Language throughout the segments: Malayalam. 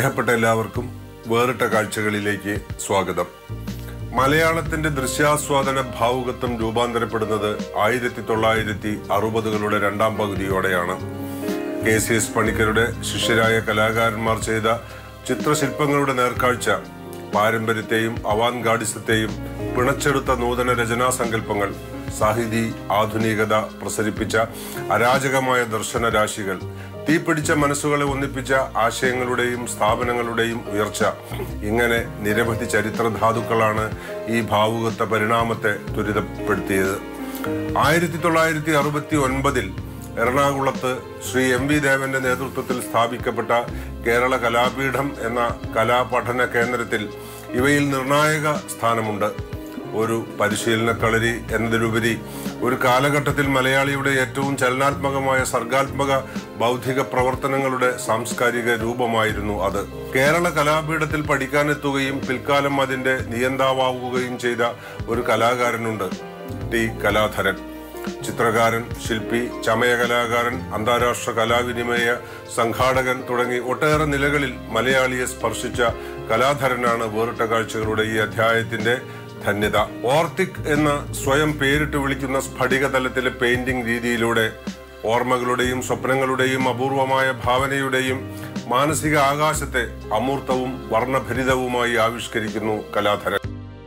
സ്നേഹപ്പെട്ട എല്ലാവർക്കും വേറിട്ട കാഴ്ചകളിലേക്ക് സ്വാഗതം മലയാളത്തിന്റെ ദൃശ്യാസ്വാദന ഭാവുകത്വം രൂപാന്തരപ്പെടുന്നത് ആയിരത്തി തൊള്ളായിരത്തി അറുപതുകളുടെ രണ്ടാം പകുതിയോടെയാണ് കെ സി എസ് പണിക്കരുടെ ശിഷ്യരായ കലാകാരന്മാർ ചെയ്ത ചിത്രശില്പങ്ങളുടെ നേർക്കാഴ്ച പാരമ്പര്യത്തെയും അവാൻഗാഡിസത്തെയും പിണച്ചെടുത്ത നൂതന രചനാ സങ്കല്പങ്ങൾ സാഹിതി ആധുനികത പ്രസരിപ്പിച്ച അരാജകമായ ദർശനരാശികൾ തീപിടിച്ച മനസ്സുകളെ ഒന്നിപ്പിച്ച ആശയങ്ങളുടെയും സ്ഥാപനങ്ങളുടെയും ഉയർച്ച ഇങ്ങനെ നിരവധി ചരിത്രധാതുക്കളാണ് ഈ ഭാവുകത്വ പരിണാമത്തെ ത്വരിതപ്പെടുത്തിയത് ആയിരത്തി തൊള്ളായിരത്തി അറുപത്തി ഒൻപതിൽ എറണാകുളത്ത് ശ്രീ എം വി ദേവന്റെ നേതൃത്വത്തിൽ സ്ഥാപിക്കപ്പെട്ട കേരള കലാപീഠം എന്ന കലാപഠന കേന്ദ്രത്തിൽ ഇവയിൽ നിർണായക സ്ഥാനമുണ്ട് ഒരു പരിശീലന കളരി എന്നതിലുപരി ഒരു കാലഘട്ടത്തിൽ മലയാളിയുടെ ഏറ്റവും ചലനാത്മകമായ സർഗാത്മക ബൗദ്ധിക പ്രവർത്തനങ്ങളുടെ സാംസ്കാരിക രൂപമായിരുന്നു അത് കേരള കലാപീഠത്തിൽ പഠിക്കാനെത്തുകയും പിൽക്കാലം അതിന്റെ നിയന്താവാകുകയും ചെയ്ത ഒരു കലാകാരനുണ്ട് ടി കലാധരൻ ചിത്രകാരൻ ശില്പി ചമയ കലാകാരൻ അന്താരാഷ്ട്ര കലാവിനിമയ സംഘാടകൻ തുടങ്ങി ഒട്ടേറെ നിലകളിൽ മലയാളിയെ സ്പർശിച്ച കലാധരനാണ് വേറിട്ട കാഴ്ചകളുടെ ഈ അധ്യായത്തിന്റെ ധന്യത ഓർത്തിക് എന്ന സ്വയം പേരിട്ട് വിളിക്കുന്ന സ്ഫടിക തലത്തിലെ പെയിന്റിംഗ് രീതിയിലൂടെ ഓർമ്മകളുടെയും സ്വപ്നങ്ങളുടെയും അപൂർവമായ ഭാവനയുടെയും മാനസിക ആകാശത്തെ അമൂർത്തവും വർണ്ണഭരിതവുമായി ആവിഷ്കരിക്കുന്നു കലാധരൻ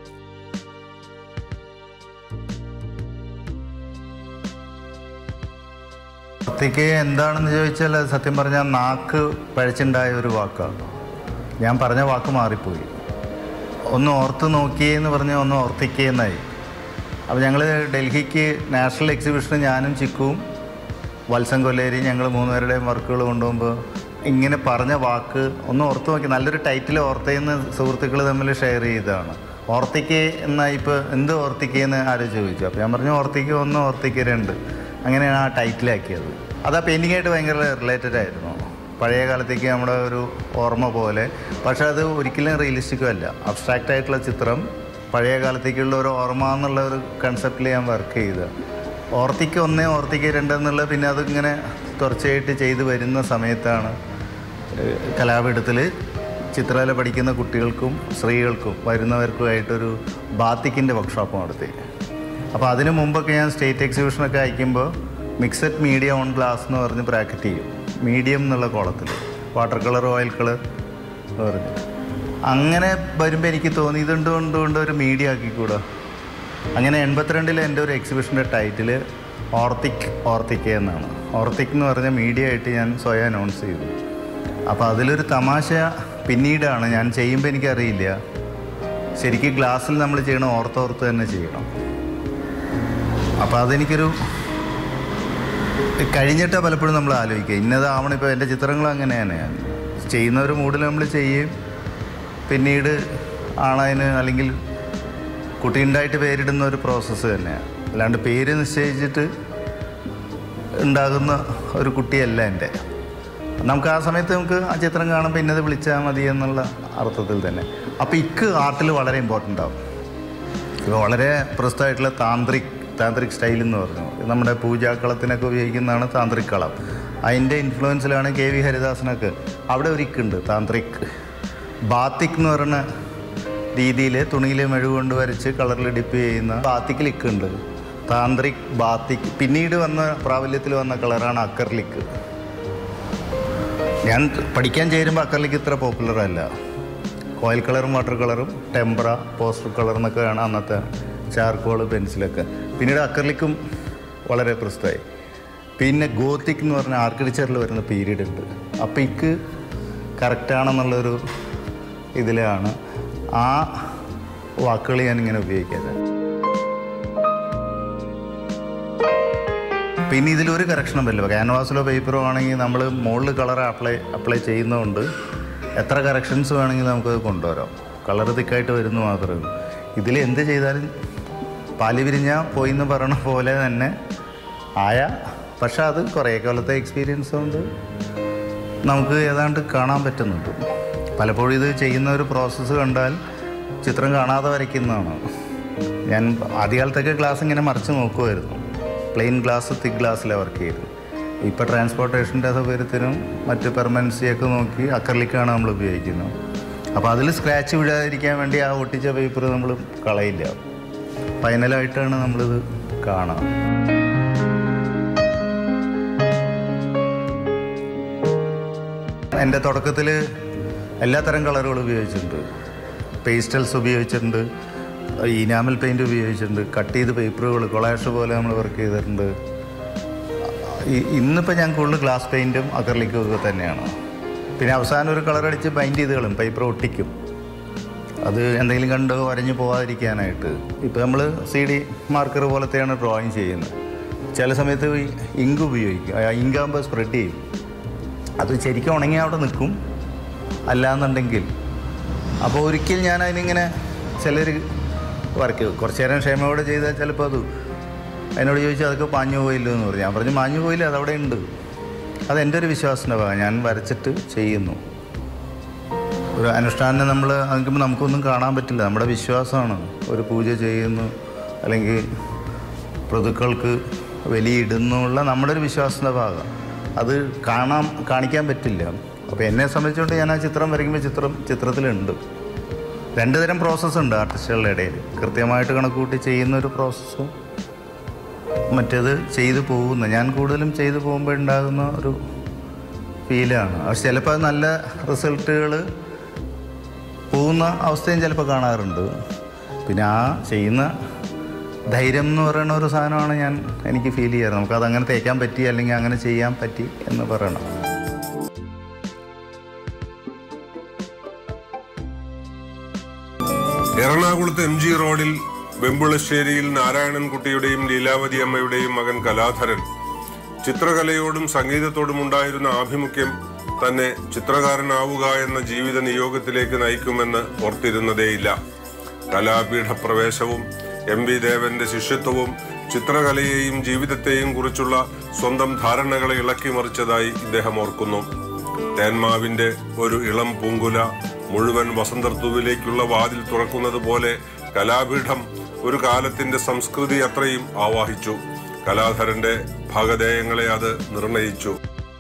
ഒറ്റയ്ക്ക് എന്താണെന്ന് ചോദിച്ചാൽ അത് സത്യം പറഞ്ഞാൽ നാക്ക് പഴച്ചുണ്ടായ ഒരു വാക്കാണ് ഞാൻ പറഞ്ഞ വാക്ക് മാറിപ്പോയി ഒന്ന് ഓർത്ത് നോക്കിയേ എന്ന് പറഞ്ഞ് ഒന്ന് ഓർത്തിക്കേന്നായി അപ്പോൾ ഞങ്ങൾ ഡൽഹിക്ക് നാഷണൽ എക്സിബിഷന് ഞാനും ചിക്കുവും വത്സം കൊല്ലേരി ഞങ്ങൾ മൂന്നുപേരുടെയും വർക്കുകൾ കൊണ്ടുപോകുമ്പോൾ ഇങ്ങനെ പറഞ്ഞ വാക്ക് ഒന്ന് ഓർത്ത് നോക്കി നല്ലൊരു ടൈറ്റിൽ ഓർത്തേന്ന് സുഹൃത്തുക്കൾ തമ്മിൽ ഷെയർ ചെയ്തതാണ് ഓർത്തിക്കേ എന്നാൽ ഇപ്പോൾ എന്ത് ഓർത്തിക്കേന്ന് ആരും ചോദിച്ചു അപ്പോൾ ഞാൻ പറഞ്ഞു ഓർത്തിക്ക് ഒന്ന് ഓർത്തിക്ക് രണ്ട് അങ്ങനെയാണ് ആ ടൈറ്റിലാക്കിയത് അത് ആ പെയിൻറ്റിങ്ങായിട്ട് ഭയങ്കര റിലേറ്റഡ് ആയിരുന്നു പഴയ കാലത്തേക്ക് നമ്മുടെ ഒരു ഓർമ്മ പോലെ പക്ഷെ അത് ഒരിക്കലും റിയലിസ്റ്റിക്കും അല്ല അബ്സ്ട്രാക്റ്റ് ആയിട്ടുള്ള ചിത്രം പഴയ കാലത്തേക്കുള്ള ഒരു ഓർമ്മ എന്നുള്ള ഒരു കൺസെപ്റ്റിൽ ഞാൻ വർക്ക് ചെയ്ത് ഓർത്തിക്ക് ഒന്നേ ഓർത്തിക്ക് രണ്ടെന്നുള്ള പിന്നെ അതിങ്ങനെ തുടർച്ചയായിട്ട് ചെയ്ത് വരുന്ന സമയത്താണ് ഏഹ്, കലാപീഠത്തിൽ ചിത്രകല പഠിക്കുന്ന കുട്ടികൾക്കും സ്ത്രീകൾക്കും വരുന്നവർക്കുമായിട്ടൊരു ബാത്തിക്കിൻ്റെ വർക്ക്ഷോപ്പ് നടത്തി അപ്പോൾ അതിന് മുമ്പൊക്കെ ഞാൻ സ്റ്റേറ്റ് എക്സിബിഷനൊക്കെ അയക്കുമ്പോൾ മിക്സഡ് മീഡിയ ഓൺ ഗ്ലാസ് എന്ന് പറഞ്ഞ് ബ്രാക്കറ്റ് ചെയ്യും മീഡിയം എന്നുള്ള കോളത്തിൽ വാട്ടർ കളർ ഓയിൽ കളർ എന്ന് പറഞ്ഞ് അങ്ങനെ വരുമ്പോൾ എനിക്ക് തോന്നി ഇതുകൊണ്ട് കൊണ്ട് കൊണ്ട് ഒരു മീഡിയ ആക്കിക്കൂടാ അങ്ങനെ എൺപത്തിരണ്ടിൽ എൻ്റെ ഒരു എക്സിബിഷൻ്റെ ടൈറ്റിൽ ഓർത്തിക് ഓർത്തിക്ക എന്നാണ് ഓർത്തിക് എന്ന് പറഞ്ഞ മീഡിയ ആയിട്ട് ഞാൻ സ്വയം അനൗൺസ് ചെയ്തു അപ്പോൾ അതിലൊരു തമാശ പിന്നീടാണ് ഞാൻ ചെയ്യുമ്പോൾ എനിക്കറിയില്ല ശരിക്കും ഗ്ലാസ്സിൽ നമ്മൾ ചെയ്യണം ഓർത്തോർത്ത് തന്നെ ചെയ്യണം അപ്പോൾ അതെനിക്കൊരു കഴിഞ്ഞിട്ടാണ് പലപ്പോഴും നമ്മൾ ആലോചിക്കുക ഇന്നതാവണം ഇപ്പോൾ എൻ്റെ ചിത്രങ്ങൾ അങ്ങനെ തന്നെയാണ് ചെയ്യുന്ന ഒരു മൂഡിൽ നമ്മൾ ചെയ്യും പിന്നീട് ആണതിന് അല്ലെങ്കിൽ കുട്ടിയുണ്ടായിട്ട് പേരിടുന്ന ഒരു പ്രോസസ്സ് തന്നെയാണ് അല്ലാണ്ട് പേര് നിശ്ചയിച്ചിട്ട് ഉണ്ടാകുന്ന ഒരു കുട്ടിയല്ല എൻ്റെ നമുക്ക് ആ സമയത്ത് നമുക്ക് ആ ചിത്രം കാണുമ്പോൾ ഇന്നത് വിളിച്ചാൽ മതി എന്നുള്ള അർത്ഥത്തിൽ തന്നെ അപ്പോൾ ഇക്ക് ആർട്ടിൽ വളരെ ഇമ്പോർട്ടൻ്റ് ആവും ഇപ്പോൾ വളരെ പ്രസിദ്ധമായിട്ടുള്ള താന്ത്രിക് താന്ത്രിക് സ്റ്റൈൽ എന്ന് പറഞ്ഞു നമ്മുടെ പൂജാക്കളത്തിനൊക്കെ ഉപയോഗിക്കുന്നതാണ് താന്ത്രിക് കളം അതിൻ്റെ ഇൻഫ്ലുവൻസിലാണ് കെ വി ഹരിദാസനൊക്കെ അവിടെ ഒരു ഇക്കുണ്ട് താന്ത്രിക് ബാത്തിക് എന്ന് പറയുന്ന രീതിയിൽ തുണിയിൽ മെഴുക് കൊണ്ട് വരച്ച് കളറിൽ ഡിപ്പ് ചെയ്യുന്ന ബാത്തിക്കിൽ ഇക്കുണ്ട് താന്ത്രിക് ബാത്തിക് പിന്നീട് വന്ന പ്രാബല്യത്തിൽ വന്ന കളറാണ് അക്കർലിക്ക് ഞാൻ പഠിക്കാൻ ചേരുമ്പോൾ അക്കർലിക്ക് ഇത്ര പോപ്പുലർ അല്ല ഓയിൽ കളറും വാട്ടർ കളറും ടെമ്പറ പോസ്റ്റർ കളർ എന്നൊക്കെയാണ് അന്നത്തെ ചാർക്കോൾ പെൻസിലൊക്കെ പിന്നീട് അക്കർലിക്കും വളരെ പ്രസിദ്ധമായി പിന്നെ ഗോത്തിക് എന്ന് പറഞ്ഞ ആർക്കിടെക്ചറിൽ വരുന്ന പീരീഡ് ഉണ്ട് അപ്പോൾ ഇക്ക് കറക്റ്റാണെന്നുള്ളൊരു ഇതിലാണ് ആ വാക്കുകൾ ഞാനിങ്ങനെ ഉപയോഗിക്കുന്നത് പിന്നെ ഇതിലൊരു കറക്ഷനും വരില്ല ക്യാൻവാസിലോ പേപ്പറോ ആണെങ്കിൽ നമ്മൾ മുകളിൽ കളർ അപ്ലൈ അപ്ലൈ ചെയ്യുന്നതുകൊണ്ട് എത്ര കറക്ഷൻസ് വേണമെങ്കിൽ നമുക്കത് കൊണ്ടുവരാം കളർ തിക്കായിട്ട് വരുന്നു മാത്രമേ ഉള്ളൂ ഇതിൽ എന്ത് ചെയ്താലും പാല് വിരിഞ്ഞ പോയി എന്ന് പറയണ പോലെ തന്നെ ആയ പക്ഷെ അത് കുറേ കാലത്തെ എക്സ്പീരിയൻസ് കൊണ്ട് നമുക്ക് ഏതാണ്ട് കാണാൻ പറ്റുന്നുണ്ട് പലപ്പോഴും ഇത് ചെയ്യുന്ന ഒരു പ്രോസസ്സ് കണ്ടാൽ ചിത്രം കാണാതെ വരയ്ക്കുന്നതാണ് ഞാൻ ആദ്യകാലത്തൊക്കെ ഗ്ലാസ് ഇങ്ങനെ മറിച്ച് നോക്കുമായിരുന്നു പ്ലെയിൻ ഗ്ലാസ് തിക് ഗ്ലാസ്സിലാണ് വർക്ക് ചെയ്തത് ഇപ്പോൾ ട്രാൻസ്പോർട്ടേഷൻ്റെ സൗകര്യത്തിനും മറ്റ് പെർമനൻസിയൊക്കെ നോക്കി അക്രലിക്കാണ് നമ്മൾ ഉപയോഗിക്കുന്നത് അപ്പോൾ അതിൽ സ്ക്രാച്ച് വീഴാതിരിക്കാൻ വേണ്ടി ആ ഒട്ടിച്ച പേപ്പർ നമ്മൾ കളയില്ല ഫൈനലായിട്ടാണ് നമ്മളിത് കാണാം എൻ്റെ തുടക്കത്തിൽ എല്ലാത്തരം കളറുകൾ ഉപയോഗിച്ചിട്ടുണ്ട് പേസ്റ്റൽസ് ഉപയോഗിച്ചിട്ടുണ്ട് ഇനാമൽ പെയിൻറ് ഉപയോഗിച്ചിട്ടുണ്ട് കട്ട് ചെയ്ത് പേപ്പറുകൾ കൊളാഷ് പോലെ നമ്മൾ വർക്ക് ചെയ്തിട്ടുണ്ട് ഇ- ഇന്നിപ്പോൾ ഞാൻ കൂടുതൽ ഗ്ലാസ് പെയിൻറ്റും അക്രലിക്കും ഒക്കെ തന്നെയാണ് പിന്നെ അവസാനം ഒരു കളർ അടിച്ച് ബൈൻഡ് ചെയ്ത് കളയും പേപ്പർ ഒട്ടിക്കും അത് എന്തെങ്കിലും കണ്ട് വരഞ്ഞു പോകാതിരിക്കാനായിട്ട് ഇപ്പോൾ നമ്മൾ സി ഡി മാർക്കർ പോലത്തെയാണ് ഡ്രോയിങ് ചെയ്യുന്നത് ചില സമയത്ത് ഇങ്ക് ഉപയോഗിക്കും ഇങ്കാകുമ്പോൾ സ്പ്രെഡ് ചെയ്യും അത് ശരിക്കും ഉണങ്ങി അവിടെ നിൽക്കും അല്ലാന്നുണ്ടെങ്കിൽ അപ്പോൾ ഒരിക്കൽ ഞാൻ അതിനിങ്ങനെ ചിലർ വർക്ക് കുറച്ച് നേരം ക്ഷമയോടെ ചെയ്താൽ ചിലപ്പോൾ അത് എന്നോട് ചോദിച്ചു അതൊക്കെ പാഞ്ഞു പോയില്ലോ എന്ന് പറഞ്ഞു ഞാൻ പറഞ്ഞു മാഞ്ഞു പോയില്ല അതവിടെ ഉണ്ട് അത് എൻ്റെ ഒരു വിശ്വാസത്തിൻ്റെ ഭാഗം ഞാൻ വരച്ചിട്ട് ചെയ്യുന്നു ഒരു അനുഷ്ഠാനം നമ്മൾ അതിക്കുമ്പോൾ നമുക്കൊന്നും കാണാൻ പറ്റില്ല നമ്മുടെ വിശ്വാസമാണ് ഒരു പൂജ ചെയ്യുന്നു അല്ലെങ്കിൽ പ്രതുക്കൾക്ക് വലിയിടുന്നുള്ള നമ്മുടെ ഒരു വിശ്വാസത്തിൻ്റെ ഭാഗം അത് കാണാൻ കാണിക്കാൻ പറ്റില്ല അപ്പോൾ എന്നെ സംബന്ധിച്ചുകൊണ്ട് ഞാൻ ആ ചിത്രം വരയ്ക്കുമ്പോൾ ചിത്രം ചിത്രത്തിലുണ്ട് രണ്ട് തരം പ്രോസസ്സുണ്ട് ആർട്ടിസ്റ്റുകളുടെ ഇടയിൽ കൃത്യമായിട്ട് കണക്കൂട്ടി ചെയ്യുന്ന ഒരു പ്രോസസ്സും മറ്റേത് ചെയ്തു പോകുന്ന ഞാൻ കൂടുതലും ചെയ്തു പോകുമ്പോൾ ഉണ്ടാകുന്ന ഒരു ഫീലാണ് പക്ഷെ ചിലപ്പോൾ അത് നല്ല റിസൾട്ടുകൾ പോകുന്ന അവസ്ഥയും ചിലപ്പോൾ കാണാറുണ്ട് പിന്നെ ആ ചെയ്യുന്ന ധൈര്യം എന്ന് പറയുന്ന ഒരു സാധനമാണ് ഞാൻ എനിക്ക് ഫീൽ ചെയ്യാറ് നമുക്കത് അങ്ങനെ തേക്കാൻ പറ്റി അല്ലെങ്കിൽ അങ്ങനെ ചെയ്യാൻ പറ്റി എന്ന് പറയണം എറണാകുളത്ത് എം ജി റോഡിൽ വെമ്പുളശ്ശേരിയിൽ നാരായണൻകുട്ടിയുടെയും ലീലാവതി അമ്മയുടെയും മകൻ കലാധരൻ ചിത്രകലയോടും സംഗീതത്തോടും ഉണ്ടായിരുന്ന ആഭിമുഖ്യം തന്നെ ചിത്രകാരനാവുക എന്ന ജീവിത നിയോഗത്തിലേക്ക് നയിക്കുമെന്ന് ഓർത്തിരുന്നതേയില്ല കലാപീഠ പ്രവേശവും എം വി ദേവന്റെ ശിഷ്യത്വവും ചിത്രകലയെയും ജീവിതത്തെയും കുറിച്ചുള്ള സ്വന്തം ധാരണകളെ ഇളക്കി മറിച്ചതായി ഇദ്ദേഹം ഓർക്കുന്നു തേന്മാവിന്റെ ഒരു ഇളം പൂങ്കുല മുഴുവൻ വസന്തർത്തുവിലേക്കുള്ള വാതിൽ തുറക്കുന്നത് പോലെ കലാപീഠം ഒരു കാലത്തിന്റെ സംസ്കൃതി അത്രയും ആവാഹിച്ചു കലാധരന്റെ ഭാഗധേയങ്ങളെ അത് നിർണയിച്ചു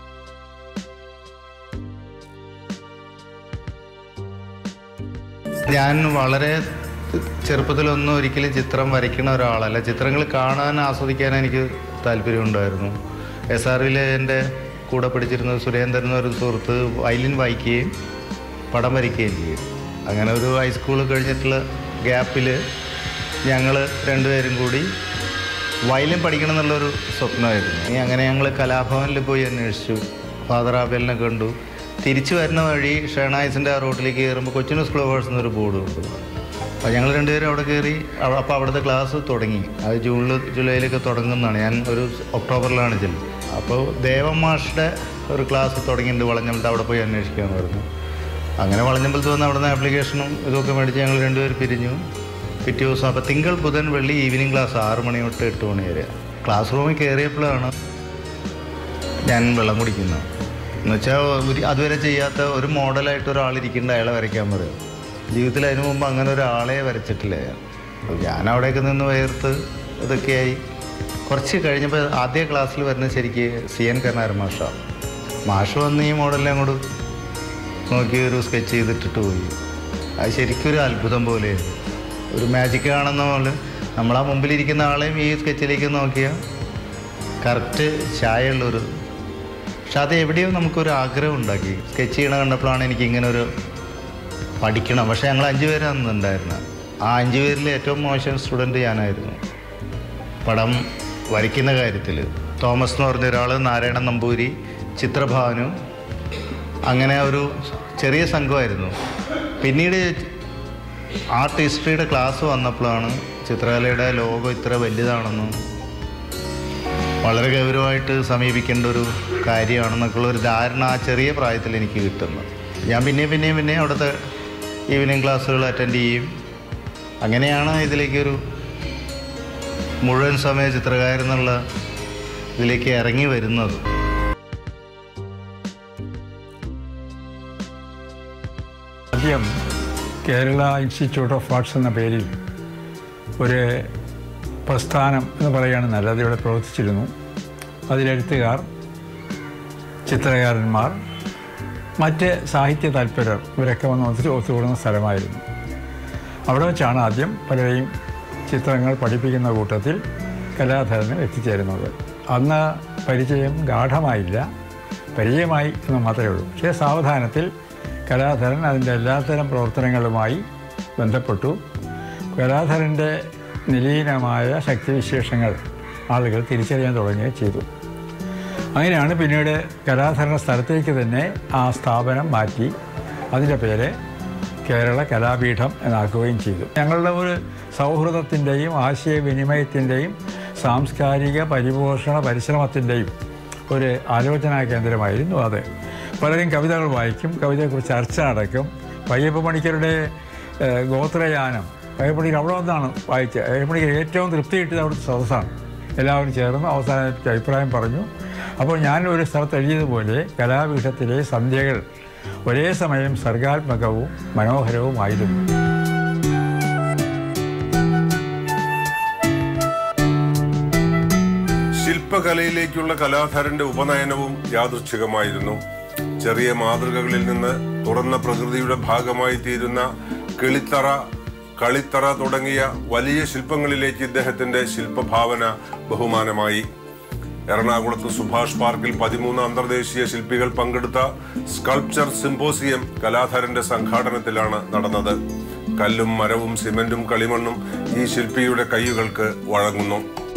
ഞാൻ വളരെ ചെറുപ്പത്തിലൊന്നും ഒരിക്കലും ചിത്രം വരയ്ക്കുന്ന ഒരാളല്ല ചിത്രങ്ങൾ കാണാൻ ആസ്വദിക്കാൻ എനിക്ക് താല്പര്യമുണ്ടായിരുന്നു എസ് ആറിലെ എൻ്റെ കൂടെ പഠിച്ചിരുന്ന സുരേന്ദ്രൻ എന്നൊരു സുഹൃത്ത് വയലിൻ വായിക്കുകയും പടം വരയ്ക്കുകയും ചെയ്യും അങ്ങനെ ഒരു ഹൈസ്കൂൾ കഴിഞ്ഞിട്ടുള്ള ഗ്യാപ്പിൽ ഞങ്ങൾ രണ്ടുപേരും കൂടി വയലിൻ പഠിക്കണം എന്നുള്ളൊരു സ്വപ്നമായിരുന്നു ഇനി അങ്ങനെ ഞങ്ങൾ കലാഭവനിൽ പോയി അന്വേഷിച്ചു ഫാദർ ആബേലിനെ കണ്ടു തിരിച്ചു വരുന്ന വഴി ഷേണായിസിൻ്റെ ആ റോട്ടിലേക്ക് കയറുമ്പോൾ കൊച്ചിനൂസ് ഫ്ലവേഴ്സ് എന്നൊരു ബോർഡ് ഉണ്ട് അപ്പോൾ ഞങ്ങൾ രണ്ടുപേരും അവിടെ കയറി അപ്പോൾ അവിടുത്തെ ക്ലാസ് തുടങ്ങി അത് ജൂണിൽ ജൂലൈയിലൊക്കെ തുടങ്ങുന്നതാണ് ഞാൻ ഒരു ഒക്ടോബറിലാണ് ചെല്ലുന്നത് അപ്പോൾ ദേവം മാഷുടെ ഒരു ക്ലാസ് തുടങ്ങിയിട്ടുണ്ട് വളഞ്ഞമ്പലത്ത് അവിടെ പോയി അന്വേഷിക്കാമെന്ന് പറഞ്ഞു അങ്ങനെ വളഞ്ഞമ്പലത്ത് വന്ന് അവിടുന്ന് ആപ്ലിക്കേഷനും ഇതൊക്കെ മേടിച്ച് ഞങ്ങൾ രണ്ടുപേർ പിരിഞ്ഞു പിറ്റേ ദിവസം അപ്പോൾ തിങ്കൾ ബുധൻ വെള്ളി ഈവനിങ് ക്ലാസ് ആറ് മണി തൊട്ട് എട്ട് മണി വരെ ക്ലാസ് റൂമിൽ കയറിയപ്പോഴാണ് ഞാൻ വെള്ളം കുടിക്കുന്നത് എന്നുവെച്ചാൽ ഒരു അതുവരെ ചെയ്യാത്ത ഒരു മോഡലായിട്ട് ഒരാളിരിക്കേണ്ട അയാളെ വരയ്ക്കാൻ പറയും ജീവിതത്തിൽ അതിനു മുമ്പ് അങ്ങനെ ഒരാളെ വരച്ചിട്ടില്ല ഞാൻ അപ്പോൾ ഞാൻ അവിടെയൊക്കെ നിന്ന് വേർത്ത് ഇതൊക്കെയായി കുറച്ച് കഴിഞ്ഞപ്പോൾ ആദ്യ ക്ലാസ്സിൽ വരുന്ന ശരിക്ക് സി എൻ കരുണാരൻ മാഷാണ് മാഷ് വന്ന് ഈ മോഡലിനെ അങ്ങോട്ട് നോക്കി ഒരു സ്കെച്ച് ചെയ്തിട്ടിട്ട് പോയി അത് ശരിക്കും ഒരു അത്ഭുതം പോലെയായിരുന്നു ഒരു മാജിക് കാണുന്ന പോലെ നമ്മളാ മുമ്പിലിരിക്കുന്ന ആളെയും ഈ സ്കെച്ചിലേക്ക് നോക്കിയാൽ കറക്റ്റ് ചായയുള്ളൊരു പക്ഷെ അത് എവിടെയോ നമുക്കൊരു ആഗ്രഹം ഉണ്ടാക്കി സ്കെച്ച് ചെയ്യണ കണ്ടപ്പോഴാണ് എനിക്ക് ഇങ്ങനെ ഒരു പഠിക്കണം പക്ഷേ ഞങ്ങൾ അഞ്ച് പേരാണ് ഉണ്ടായിരുന്നത് ആ അഞ്ച് പേരിൽ ഏറ്റവും മോശം സ്റ്റുഡൻറ്റ് ഞാനായിരുന്നു പടം വരയ്ക്കുന്ന കാര്യത്തിൽ തോമസ് എന്ന് പറഞ്ഞ ഒരാൾ നാരായണൻ നമ്പൂരി ചിത്രഭാനു അങ്ങനെ ഒരു ചെറിയ സംഘമായിരുന്നു പിന്നീട് ആർട്ട് ഹിസ്റ്ററിയുടെ ക്ലാസ് വന്നപ്പോഴാണ് ചിത്രകലയുടെ ലോകം ഇത്ര വലുതാണെന്നും വളരെ ഗൗരവമായിട്ട് സമീപിക്കേണ്ട ഒരു കാര്യമാണെന്നൊക്കെയുള്ള ഒരു ധാരണ ആ ചെറിയ പ്രായത്തിൽ എനിക്ക് കിട്ടുന്നു ഞാൻ പിന്നെയും പിന്നെയും പിന്നെയും അവിടുത്തെ ഈവനിങ് ക്ലാസ്സുകൾ അറ്റൻഡ് ചെയ്യും അങ്ങനെയാണ് ഇതിലേക്കൊരു മുഴുവൻ സമയ ചിത്രകാരൻ ഇതിലേക്ക് ഇറങ്ങി വരുന്നത് ആദ്യം കേരള ഇൻസ്റ്റിറ്റ്യൂട്ട് ഓഫ് ആർട്സ് എന്ന പേരിൽ ഒരു പ്രസ്ഥാനം എന്ന് പറയുകയാണ് നല്ലത് ഇവിടെ പ്രവർത്തിച്ചിരുന്നു അതിലെഴുത്തുകാർ ചിത്രകാരന്മാർ മറ്റ് സാഹിത്യ താല്പര്യർ ഇവരൊക്കെ വന്ന് ഒത്തിരി ഒത്തുകൂടുന്ന സ്ഥലമായിരുന്നു അവിടെ വെച്ചാണ് ആദ്യം പലരെയും ചിത്രങ്ങൾ പഠിപ്പിക്കുന്ന കൂട്ടത്തിൽ കലാധരന് എത്തിച്ചേരുന്നത് അന്ന് പരിചയം ഗാഠമായില്ല പരിചയമായി എന്ന് മാത്രമേ ഉള്ളൂ പക്ഷേ സാവധാനത്തിൽ കലാധരൻ അതിൻ്റെ എല്ലാത്തരം പ്രവർത്തനങ്ങളുമായി ബന്ധപ്പെട്ടു കലാധരൻ്റെ നിലീനമായ ശക്തിവിശേഷങ്ങൾ ആളുകൾ തിരിച്ചറിയാൻ തുടങ്ങുകയും ചെയ്തു അങ്ങനെയാണ് പിന്നീട് കലാധരണ സ്ഥലത്തേക്ക് തന്നെ ആ സ്ഥാപനം മാറ്റി അതിൻ്റെ പേര് കേരള കലാപീഠം എന്നാക്കുകയും ചെയ്തു ഞങ്ങളുടെ ഒരു സൗഹൃദത്തിൻ്റെയും ആശയവിനിമയത്തിൻ്റെയും സാംസ്കാരിക പരിപോഷണ പരിശ്രമത്തിൻ്റെയും ഒരു ആലോചനാ കേന്ദ്രമായിരുന്നു അത് പലരും കവിതകൾ വായിക്കും കവിതയെക്കുറിച്ച് ചർച്ച നടക്കും പയ്യപ്പ പണിക്കരുടെ ഏഹ്, ഗോത്രയാനം പയ്യപ്പ പണിക്കർ അവിടെ വന്നാണ് വായിച്ചത് പയ്യപ്പ പണിക്കർ ഏറ്റവും തൃപ്തി കിട്ടിയത് അവിടുത്തെ സദസ്സാണ് എല്ലാവരും ചേർന്ന് അവസാനത്തെ അഭിപ്രായം പറഞ്ഞു അപ്പോൾ ഞാൻ ഒരു സ്ഥലത്ത് എഴുതിയതുപോലെ കലാപീഠത്തിലെ സന്ധ്യകൾ ഒരേ സമയം സർഗാത്മകവും മനോഹരവുമായിരുന്നു ശില്പകലയിലേക്കുള്ള കലാധരന്റെ ഉപനയനവും യാദൃച്ഛികമായിരുന്നു ചെറിയ മാതൃകകളിൽ നിന്ന് തുറന്ന പ്രകൃതിയുടെ ഭാഗമായി തീരുന്ന കിളിത്തറ കളിത്തറ തുടങ്ങിയ വലിയ ശില്പങ്ങളിലേക്ക് ഇദ്ദേഹത്തിന്റെ ശില്പഭാവന ബഹുമാനമായി എറണാകുളത്ത് സുഭാഷ് പാർക്കിൽ പതിമൂന്ന് അന്തർദേശീയ ശില്പികൾ പങ്കെടുത്ത സ്കൾപ്ചർ സിംപോസിയം കലാധരന്റെ സംഘാടനത്തിലാണ് നടന്നത് കല്ലും മരവും സിമന്റും കളിമണ്ണും ഈ ശില്പിയുടെ കൈകൾക്ക് വഴങ്ങുന്നു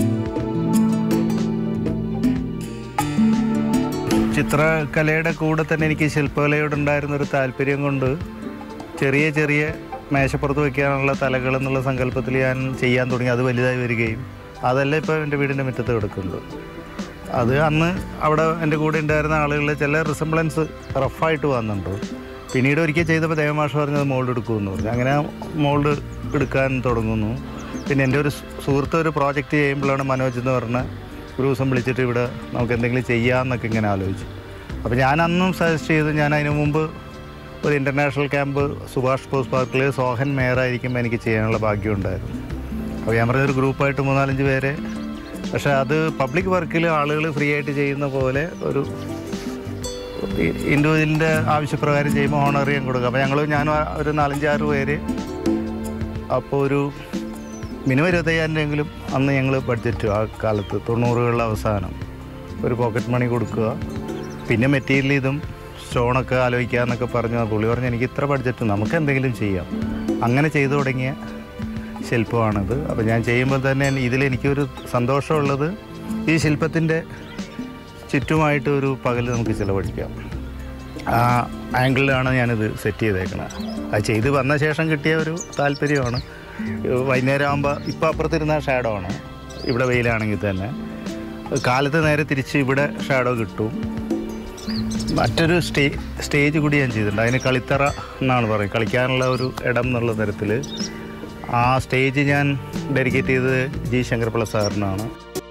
ചിത്രകലയുടെ കൂടെ തന്നെ എനിക്ക് ശില്പകലയോടുണ്ടായിരുന്ന ഒരു താല്പര്യം കൊണ്ട് ചെറിയ ചെറിയ മേശപ്പുറത്ത് വയ്ക്കാനുള്ള തലകൾ എന്നുള്ള സങ്കല്പത്തിൽ ഞാൻ ചെയ്യാൻ തുടങ്ങി അത് വലുതായി വരികയും അതല്ല ഇപ്പോൾ എൻ്റെ വീടിൻ്റെ മുറ്റത്ത് കിടക്കുന്നത് അത് അന്ന് അവിടെ എൻ്റെ കൂടെ ഉണ്ടായിരുന്ന ആളുകളിൽ ചില റിസംബ്ലൻസ് റഫായിട്ട് വന്നിട്ടുണ്ട് പിന്നീട് ഒരിക്കൽ ചെയ്തപ്പോൾ ദേവമാഷ് പറഞ്ഞത് മോൾഡ് എടുക്കുമെന്ന് പറഞ്ഞു അങ്ങനെ മോൾഡ് എടുക്കാൻ തുടങ്ങുന്നു പിന്നെ എൻ്റെ ഒരു സു- സുഹൃത്ത് ഒരു പ്രോജക്റ്റ് ചെയ്യുമ്പോഴാണ് മനോജ് എന്ന് പറഞ്ഞ ഒരു ദിവസം വിളിച്ചിട്ട് ഇവിടെ നമുക്ക് എന്തെങ്കിലും ചെയ്യാമെന്നൊക്കെ ഇങ്ങനെ ആലോചിച്ചു അപ്പോൾ ഞാൻ അന്നും സജസ്റ്റ് ചെയ്തു ഞാൻ അതിനു മുമ്പ് ഒരു ഇൻ്റർനാഷണൽ ക്യാമ്പ് സുഭാഷ് ബോസ് പാർക്കിൽ സോഹൻ മേയറായിരിക്കുമ്പോൾ എനിക്ക് ചെയ്യാനുള്ള ഭാഗ്യമുണ്ടായിരുന്നു അപ്പോൾ ഞാൻ പറഞ്ഞൊരു ഗ്രൂപ്പായിട്ട് മൂന്നാലഞ്ച് പേരെ പക്ഷേ അത് പബ്ലിക് വർക്കിൽ ആളുകൾ ഫ്രീ ആയിട്ട് ചെയ്യുന്ന പോലെ ഒരു ഇൻഡിവിജ്വലിൻ്റെ ആവശ്യപ്രകാരം ചെയ്യുമ്പോൾ ഓണറിയം കൊടുക്കുക അപ്പോൾ ഞങ്ങൾ ഞാൻ ഒരു നാലഞ്ചാറ് പേര് അപ്പോൾ ഒരു മിനിമം ഇരുപത്തയ്യായിരം രൂപയെങ്കിലും അന്ന് ഞങ്ങൾ ബഡ്ജറ്റ് ആ കാലത്ത് തൊണ്ണൂറുകളുടെ അവസാനം ഒരു പോക്കറ്റ് മണി കൊടുക്കുക പിന്നെ മെറ്റീരിയൽ ഇതും സ്റ്റോണൊക്കെ ആലോചിക്കുക എന്നൊക്കെ പറഞ്ഞു ആ പുള്ളി പറഞ്ഞു എനിക്ക് ഇത്ര ബഡ്ജറ്റ് നമുക്ക് എന്തെങ്കിലും ചെയ്യാം അങ്ങനെ ചെയ്തു തുടങ്ങിയ ശില്പമാണിത് അപ്പോൾ ഞാൻ ചെയ്യുമ്പോൾ തന്നെ ഇതിലെനിക്കൊരു സന്തോഷമുള്ളത് ഈ ശില്പത്തിൻ്റെ ചുറ്റുമായിട്ട് ഒരു പകൽ നമുക്ക് ചിലവഴിക്കാം ആ ആംഗിളിലാണ് ഞാനിത് സെറ്റ് ചെയ്തേക്കണത് അത് ചെയ്ത് വന്ന ശേഷം കിട്ടിയ ഒരു താല്പര്യമാണ് വൈകുന്നേരം ആകുമ്പോൾ ഇപ്പോൾ അപ്പുറത്തിരുന്ന ഷാഡോ ആണ് ഇവിടെ വെയിലാണെങ്കിൽ തന്നെ കാലത്ത് നേരെ തിരിച്ച് ഇവിടെ ഷാഡോ കിട്ടും മറ്റൊരു സ്റ്റേ സ്റ്റേജ് കൂടി ഞാൻ ചെയ്തിട്ടുണ്ട് അതിന് കളിത്തറ എന്നാണ് പറയും കളിക്കാനുള്ള ഒരു ഇടം എന്നുള്ള തരത്തിൽ ആ സ്റ്റേജ് ഞാൻ ഡെഡിക്കേറ്റ് ചെയ്തത് ജി ശങ്കർപിള്ള സാറിനാണ്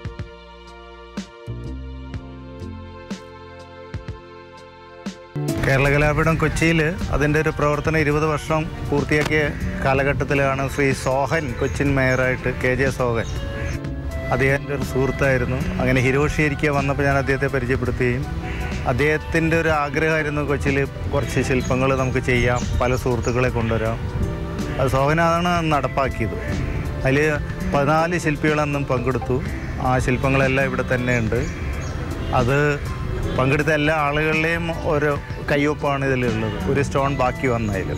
കേരള കലാപീഠം കൊച്ചിയിൽ അതിൻ്റെ ഒരു പ്രവർത്തനം ഇരുപത് വർഷം പൂർത്തിയാക്കിയ കാലഘട്ടത്തിലാണ് ശ്രീ സോഹൻ കൊച്ചിൻ മേയറായിട്ട് കെ ജെ സോഹൻ അദ്ദേഹത്തിൻ്റെ ഒരു സുഹൃത്തായിരുന്നു അങ്ങനെ ഹിരോഷിയിരിക്കുക വന്നപ്പോൾ ഞാൻ അദ്ദേഹത്തെ പരിചയപ്പെടുത്തുകയും അദ്ദേഹത്തിൻ്റെ ഒരു ആഗ്രഹമായിരുന്നു കൊച്ചിയിൽ കുറച്ച് ശില്പങ്ങൾ നമുക്ക് ചെയ്യാം പല സുഹൃത്തുക്കളെ കൊണ്ടുവരാം അത് സോഹനാണ് നടപ്പാക്കിയത് അതിൽ പതിനാല് ശില്പികളെന്നും പങ്കെടുത്തു ആ ശില്പങ്ങളെല്ലാം ഇവിടെ തന്നെയുണ്ട് അത് പങ്കെടുത്ത എല്ലാ ആളുകളുടെയും ഓരോ കയ്യൊപ്പാണ് ഇതിലുള്ളത് ഒരു സ്റ്റോൺ ബാക്കി വന്നതിൽ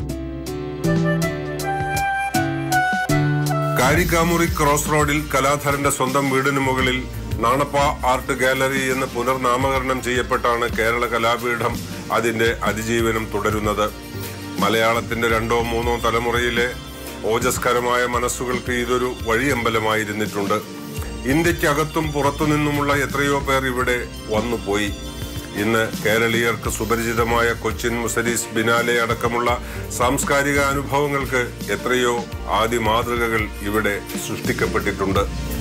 കാരിക്കാമുറി ക്രോസ് റോഡിൽ കലാധരന്റെ സ്വന്തം വീടിന് മുകളിൽ നാണപ്പ ആർട്ട് ഗാലറി എന്ന് പുനർനാമകരണം ചെയ്യപ്പെട്ടാണ് കേരള കലാപീഠം അതിന്റെ അതിജീവനം തുടരുന്നത് മലയാളത്തിന്റെ രണ്ടോ മൂന്നോ തലമുറയിലെ ഓജസ്കരമായ മനസ്സുകൾക്ക് ഇതൊരു വഴിയമ്പലമായിരുന്നിട്ടുണ്ട് ഇന്ത്യക്കകത്തും പുറത്തുനിന്നുമുള്ള എത്രയോ പേർ ഇവിടെ വന്നുപോയി ഇന്ന് കേരളീയർക്ക് സുപരിചിതമായ കൊച്ചിൻ മുസരീസ് ബിനാലെ അടക്കമുള്ള സാംസ്കാരിക അനുഭവങ്ങൾക്ക് എത്രയോ ആദ്യ മാതൃകകൾ ഇവിടെ സൃഷ്ടിക്കപ്പെട്ടിട്ടുണ്ട്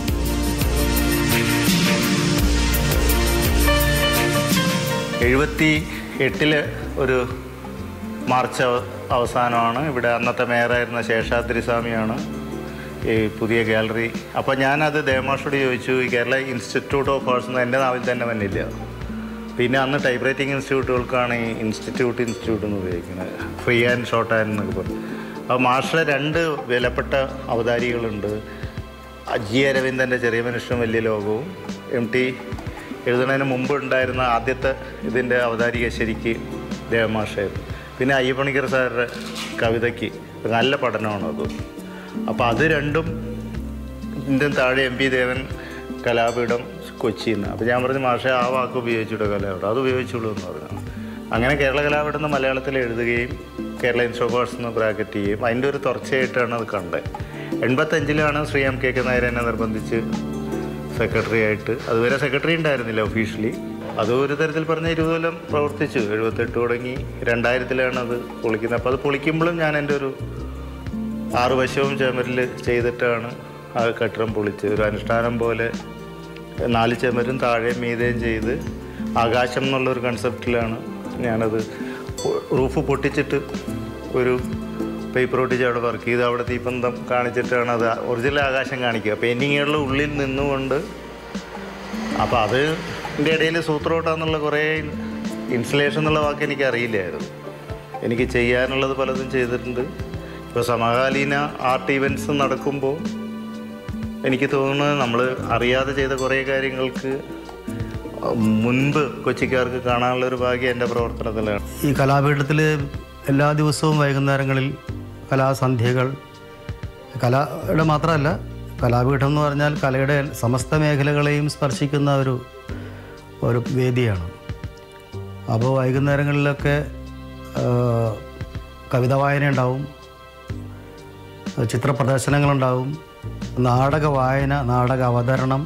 എഴുപത്തി എട്ടില് ഒരു മാർച്ച് അവ- അവസാനമാണ് ഇവിടെ അന്നത്തെ മേയറായിരുന്ന ശേഷാദ്രി സ്വാമിയാണ് ഈ പുതിയ ഗാലറി അപ്പോൾ ഞാനത് ദേവമാഷോട് ചോദിച്ചു ഈ കേരള ഇൻസ്റ്റിറ്റ്യൂട്ട് ഓഫ് ആർട്സ് എന്ന് എൻ്റെ നാവിൽ തന്നെ വന്നില്ല പിന്നെ അന്ന് ടൈപ്പ് റൈറ്റിംഗ് ഇൻസ്റ്റിറ്റ്യൂട്ടുകൾക്കാണ് ഈ ഇൻസ്റ്റിറ്റ്യൂട്ട് ഇൻസ്റ്റിറ്റ്യൂട്ട് എന്ന് ഉപയോഗിക്കുന്നത് ഫ്രീ ആൻഡ് ഷോർട്ട് ഹാൻഡ് എന്നൊക്കെ പറഞ്ഞു അപ്പോൾ മാഷിലെ രണ്ട് വിലപ്പെട്ട അവതാരികളുണ്ട് ജി അരവിന്ദൻ്റെ ചെറിയ മനുഷ്യനും വലിയ ലോകവും എം ടി എഴുതുന്നതിന് മുമ്പ് ഉണ്ടായിരുന്ന ആദ്യത്തെ ഇതിൻ്റെ അവതാരിക ശരിക്ക് ദേവമാഷായിരുന്നു പിന്നെ അയ്യപ്പണിക്കർ സാറുടെ കവിതയ്ക്ക് നല്ല പഠനമാണ് അത് അപ്പോൾ അത് രണ്ടും ഇതിൻ്റെ താഴെ എം പി ദേവൻ കലാപീഠം കൊച്ചിയിൽ നിന്ന് അപ്പോൾ ഞാൻ പറഞ്ഞു മാഷെ ആ വാക്ക് ഉപയോഗിച്ചിട്ട് കലാപീഠം അത് ഉപയോഗിച്ചുള്ളൂ എന്ന് പറഞ്ഞു അങ്ങനെ കേരള കലാപീഠം എന്ന് മലയാളത്തിൽ എഴുതുകയും കേരള ഇൻസ്ട്രോബേഴ്സ് എന്ന് ബ്രാക്കറ്റ് ചെയ്യുകയും അതിൻ്റെ ഒരു തുടർച്ചയായിട്ടാണ് അത് കണ്ടത് എൺപത്തഞ്ചിലാണ് Shri M K K Nair എന്നെ നിർബന്ധിച്ച് സെക്രട്ടറി ആയിട്ട് അതുവരെ സെക്രട്ടറി ഉണ്ടായിരുന്നില്ല ഒഫീഷ്യലി അത് ഒരു തരത്തിൽ പറഞ്ഞ ഇരുപത് കൊല്ലം പ്രവർത്തിച്ചു എഴുപത്തെട്ട് തുടങ്ങി രണ്ടായിരത്തിലാണ് അത് പൊളിക്കുന്നത് അപ്പോൾ അത് പൊളിക്കുമ്പോഴും ഞാൻ എൻ്റെ ഒരു ആറ് വശവും ചുമരിൽ ചെയ്തിട്ടാണ് ആ കെട്ടിടം പൊളിച്ചത് ഒരു അനുഷ്ഠാനം പോലെ നാല് ചുമരും താഴെ മീതയും ചെയ്ത് ആകാശം എന്നുള്ളൊരു കൺസെപ്റ്റിലാണ് ഞാനത് പൊ- റൂഫ് പൊട്ടിച്ചിട്ട് ഒരു പേപ്പർ ഒട്ടിച്ച് അവിടെ വർക്ക് ചെയ്ത് അവിടെ തീപ്പന്തം കാണിച്ചിട്ടാണ് അത് ഒറിജിനൽ ആകാശം കാണിക്കുക പെയിൻറ്റിങ്ങുകളുടെ ഉള്ളിൽ നിന്നുകൊണ്ട് അപ്പോൾ അത് എൻ്റെ ഇടയിൽ സൂത്രോട്ടാന്നുള്ള കുറേ ഇൻസ്റ്റലേഷൻ എന്നുള്ള വാക്ക് എനിക്ക് അറിയില്ലായിരുന്നു എനിക്ക് ചെയ്യാനുള്ളത് പലതും ചെയ്തിട്ടുണ്ട് ഇപ്പോൾ സമകാലീന ആർട്ട് ഈവൻറ്റ്സ് നടക്കുമ്പോൾ എനിക്ക് തോന്നുന്നത് നമ്മൾ അറിയാതെ ചെയ്ത കുറേ കാര്യങ്ങൾക്ക് മുൻപ് കൊച്ചിക്കാർക്ക് കാണാനുള്ള ഒരു ഭാഗ്യം എൻ്റെ പ്രവർത്തനത്തിലാണ് ഈ കലാപീഠത്തിൽ എല്ലാ ദിവസവും വൈകുന്നേരങ്ങളിൽ കലാസന്ധ്യകൾ കലയുടെ മാത്രമല്ല കലാപീഠം എന്ന് പറഞ്ഞാൽ കലയുടെ സമസ്ത മേഖലകളെയും സ്പർശിക്കുന്ന ഒരു ഒരു വേദിയാണ് അപ്പോൾ വൈകുന്നേരങ്ങളിലൊക്കെ ആ, കവിത വായന ഉണ്ടാവും ചിത്ര പ്രദർശനങ്ങളുണ്ടാവും നാടക വായന നാടക അവതരണം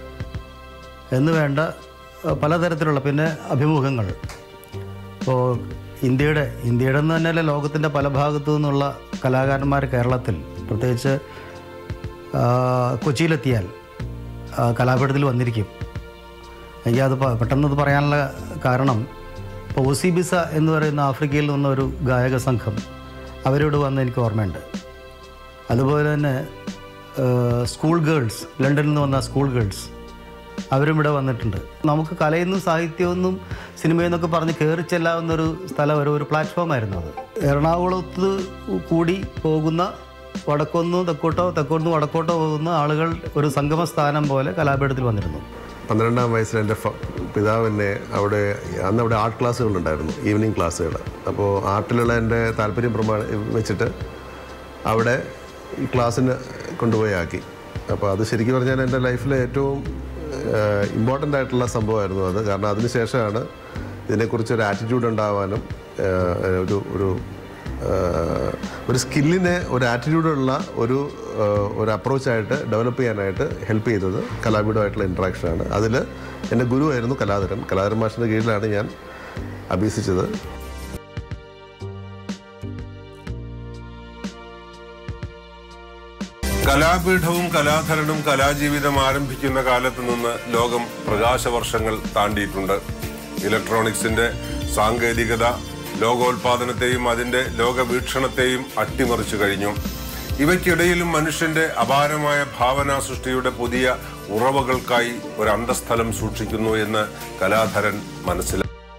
എന്ന് വേണ്ട അഹ് പലതരത്തിലുള്ള പിന്നെ അഭിമുഖങ്ങൾ ഇപ്പോൾ ഇന്ത്യയുടെ ഇന്ത്യയുടെ എന്ന് തന്നെയല്ല ലോകത്തിൻ്റെ പല ഭാഗത്തു നിന്നുള്ള കലാകാരന്മാർ കേരളത്തിൽ പ്രത്യേകിച്ച് ആ, കൊച്ചിയിലെത്തിയാൽ ആ, കലാപീഠത്തിൽ വന്നിരിക്കും എനിക്കത് പ- പെട്ടെന്നത് പറയാനുള്ള കാരണം ഇപ്പോൾ ഒസിബിസ എന്ന് പറയുന്ന ആഫ്രിക്കയിൽ നിന്ന ഒരു ഗായക സംഘം അവരോട് വന്ന് എനിക്ക് ഓർമ്മയുണ്ട് അതുപോലെ തന്നെ ആ, സ്കൂൾ ഗേൾസ് ലണ്ടനിൽ നിന്ന് വന്ന സ്കൂൾ ഗേൾസ് അവരും ഇവിടെ വന്നിട്ടുണ്ട് നമുക്ക് കലയെന്നും സാഹിത്യമെന്നും സിനിമയെന്നൊക്കെ പറഞ്ഞ് കയറി ചെല്ലാവുന്നൊരു സ്ഥലം ഒരു ഒരു പ്ലാറ്റ്ഫോമായിരുന്നു അത് എറണാകുളത്ത് കൂടി പോകുന്ന വടക്കൊന്നു തെക്കോട്ടോ തെക്കോന്ന് വടക്കോട്ടോ പോകുന്ന ആളുകൾ ഒരു സംഗമ സ്ഥാനം പോലെ കലാപീഠത്തിൽ വന്നിരുന്നു പന്ത്രണ്ടാം വയസ്സിൽ എൻ്റെ ഫ- പിതാവ് എന്നെ അവിടെ അന്ന് അവിടെ ആർട്ട് ക്ലാസ്സുകളുണ്ടായിരുന്നു ഈവനിങ് ക്ലാസ്സുകൾ അപ്പോൾ ആർട്ടിലുള്ള എൻ്റെ താല്പര്യം പ്രമാണ വെച്ചിട്ട് അവിടെ ഈ ക്ലാസ്സിന് കൊണ്ടുപോയി ആക്കി അപ്പോൾ അത് ശരിക്കും പറഞ്ഞാൽ എൻ്റെ ലൈഫിലെ ഏറ്റവും ഇമ്പോർട്ടൻ്റ് ആയിട്ടുള്ള സംഭവമായിരുന്നു അത് കാരണം അതിന് ശേഷമാണ് ഇതിനെക്കുറിച്ച് ഒരു ആറ്റിറ്റ്യൂഡ് ഉണ്ടാവാനും ഏഹ്, ഒരു ഒരു ഏഹ്, ഒരു സ്കില്ലിനെ ഒരു ആറ്റിറ്റ്യൂഡുള്ള ഒരു ഏഹ്, ഒരു അപ്രോച്ചായിട്ട് ഡെവലപ്പ് ചെയ്യാനായിട്ട് ഹെൽപ്പ് ചെയ്തത് കലാപീഠമായിട്ടുള്ള ഇൻട്രാക്ഷനാണ് അതിൽ എൻ്റെ ഗുരുവായിരുന്നു കലാധരൻ കലാധരൻ മാഷിൻ്റെ കീഴിലാണ് ഞാൻ അഭ്യസിച്ചത് കലാപീഠവും കലാധരനും കലാജീവിതം ആരംഭിക്കുന്ന കാലത്ത് നിന്ന് ലോകം പ്രകാശവർഷങ്ങൾ താണ്ടിയിട്ടുണ്ട് ഇലക്ട്രോണിക്സിന്റെ സാങ്കേതികത ലോകോൽപാദനത്തെയും അതിന്റെ ലോകവീക്ഷണത്തെയും അട്ടിമറിച്ചു കഴിഞ്ഞു ഇവയ്ക്കിടയിലും മനുഷ്യന്റെ അപാരമായ ഭാവനാ സൃഷ്ടിയുടെ പുതിയ ഉറവകൾക്കായി ഒരു അന്തസ്ഥലം സൂക്ഷിക്കുന്നു എന്ന് കലാധരൻ മനസ്സിലാക്കി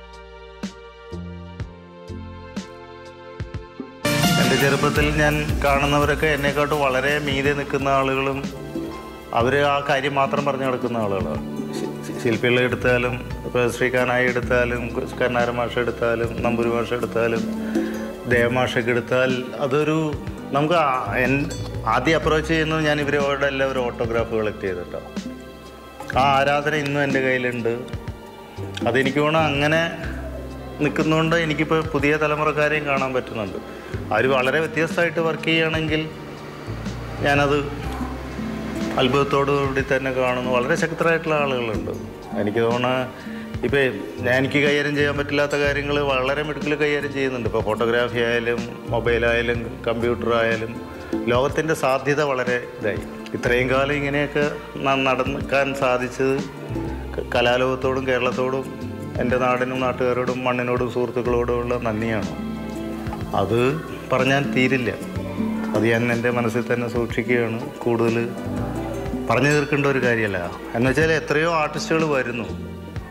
എൻ്റെ ചെറുപ്പത്തിൽ ഞാൻ കാണുന്നവരൊക്കെ എന്നെക്കാട്ടും വളരെ മീതെ നിൽക്കുന്ന ആളുകളും അവർ ആ കാര്യം മാത്രം പറഞ്ഞു നടക്കുന്ന ആളുകളാണ് ശി- ശി- ശില്പികളെ എടുത്താലും ഇപ്പോൾ ശ്രീകാനായി എടുത്താലും കന്നാര മാഷ എടുത്താലും നമ്പൂരി മാഷ എടുത്താലും ദേവമാഷൊക്കെ എടുത്താൽ അതൊരു നമുക്ക് ആ- എൻ- ആദ്യം അപ്രോച്ച് ചെയ്യുന്നത് ഞാൻ ഇവരോടെ എല്ലാം ഒരു ഓട്ടോഗ്രാഫ് കളക്ട് ചെയ്തിട്ടാണ് ആ ആരാധന ഇന്നും എൻ്റെ കയ്യിലുണ്ട് അതെനിക്ക് തോന്നുന്നു അങ്ങനെ നിൽക്കുന്നതുകൊണ്ട് എനിക്കിപ്പോൾ പുതിയ തലമുറക്കാരെയും കാണാൻ പറ്റുന്നുണ്ട് അവർ വളരെ വ്യത്യസ്തമായിട്ട് വർക്ക് ചെയ്യുകയാണെങ്കിൽ ഞാനത് അത്ഭുതത്തോടുകൂടി തന്നെ കാണുന്നു വളരെ ശക്തരായിട്ടുള്ള ആളുകളുണ്ട് എനിക്ക് തോന്നുന്നു ഇപ്പോൾ ഞാൻ എനിക്ക് കൈകാര്യം ചെയ്യാൻ പറ്റില്ലാത്ത കാര്യങ്ങൾ വളരെ മിടുക്കിൽ കൈകാര്യം ചെയ്യുന്നുണ്ട് ഇപ്പോൾ ഫോട്ടോഗ്രാഫി ആയാലും മൊബൈലായാലും കമ്പ്യൂട്ടർ ആയാലും ലോകത്തിൻ്റെ സാധ്യത വളരെ ഇതായി ഇത്രയും കാലം ഇങ്ങനെയൊക്കെ ന- നടക്കാൻ സാധിച്ചത് ക- കലാലോകത്തോടും കേരളത്തോടും എൻ്റെ നാടിനും നാട്ടുകാരോടും മണ്ണിനോടും സുഹൃത്തുക്കളോടുമുള്ള നന്ദിയാണ് അത് പറഞ്ഞാൽ തീരില്ല അത് ഞാൻ എൻ്റെ മനസ്സിൽ തന്നെ സൂക്ഷിക്കുകയാണ് കൂടുതൽ പറഞ്ഞു തീർക്കേണ്ട ഒരു കാര്യമല്ല എന്ന് വെച്ചാൽ എത്രയോ ആർട്ടിസ്റ്റുകൾ വരുന്നു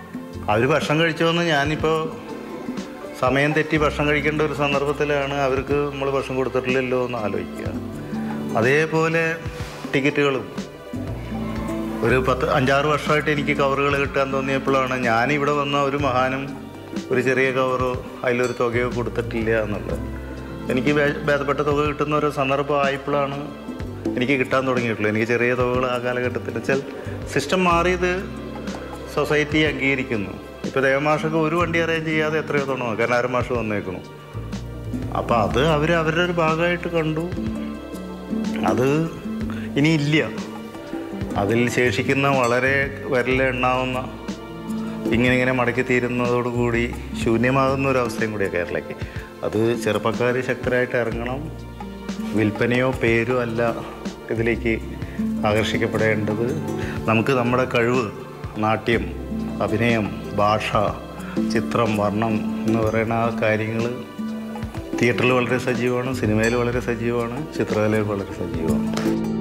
അവർ ഭക്ഷണം കഴിച്ചോന്ന് ഞാനിപ്പോൾ സമയം തെറ്റി ഭക്ഷണം കഴിക്കേണ്ട ഒരു സന്ദർഭത്തിലാണ് അവർക്ക് നമ്മൾ ഭക്ഷണം കൊടുത്തിട്ടില്ലല്ലോ എന്ന് ആലോചിക്കുക അതേപോലെ ടിക്കറ്റുകളും ഒരു പത്ത് അഞ്ചാറ് വർഷമായിട്ട് എനിക്ക് കവറുകൾ കിട്ടാൻ തോന്നിയപ്പോഴാണ് ഞാനിവിടെ വന്ന ഒരു മഹാനും ഒരു ചെറിയ കവറോ അതിലൊരു തുകയോ കൊടുത്തിട്ടില്ല എന്നുള്ളത് എനിക്ക് ഭേ- ഭേദപ്പെട്ട തുക കിട്ടുന്ന ഒരു സന്ദർഭം ആയപ്പോഴാണ് എനിക്ക് കിട്ടാൻ തുടങ്ങിയിട്ടുള്ളൂ എനിക്ക് ചെറിയ തുകകൾ ആ കാലഘട്ടത്തിൽ വെച്ചാൽ സിസ്റ്റം മാറിയത് സൊസൈറ്റി അംഗീകരിക്കുന്നു ഇപ്പോൾ ദേവമാഷൊക്കെ ഒരു വണ്ടി അറേഞ്ച് ചെയ്യാതെ എത്രയോ തവണ കാരണം അരമാഷ് വന്നേക്കണു അപ്പോൾ അത് അവർ അവരുടെ ഒരു ഭാഗമായിട്ട് കണ്ടു അത് ഇനി ഇല്ല അതിൽ ശേഷിക്കുന്ന വളരെ വിരലെണ്ണാവുന്ന ഇങ്ങനെ ഇങ്ങനെ മടക്കി തീരുന്നതോടുകൂടി ശൂന്യമാകുന്ന ഒരു അവസ്ഥയും കൂടിയാണ് കേരളയ്ക്ക് അത് ചെറുപ്പക്കാർ ശക്തരായിട്ട് ഇറങ്ങണം വിൽപ്പനയോ പേരോ അല്ല ഇതിലേക്ക് ആകർഷിക്കപ്പെടേണ്ടത് നമുക്ക് നമ്മുടെ കഴിവ് നാട്യം അഭിനയം ഭാഷ ചിത്രം വർണ്ണം എന്ന് പറയുന്ന ആ കാര്യങ്ങൾ തിയേറ്ററിൽ വളരെ സജീവമാണ് സിനിമയിൽ വളരെ സജീവമാണ് ചിത്രകലയിൽ വളരെ സജീവമാണ്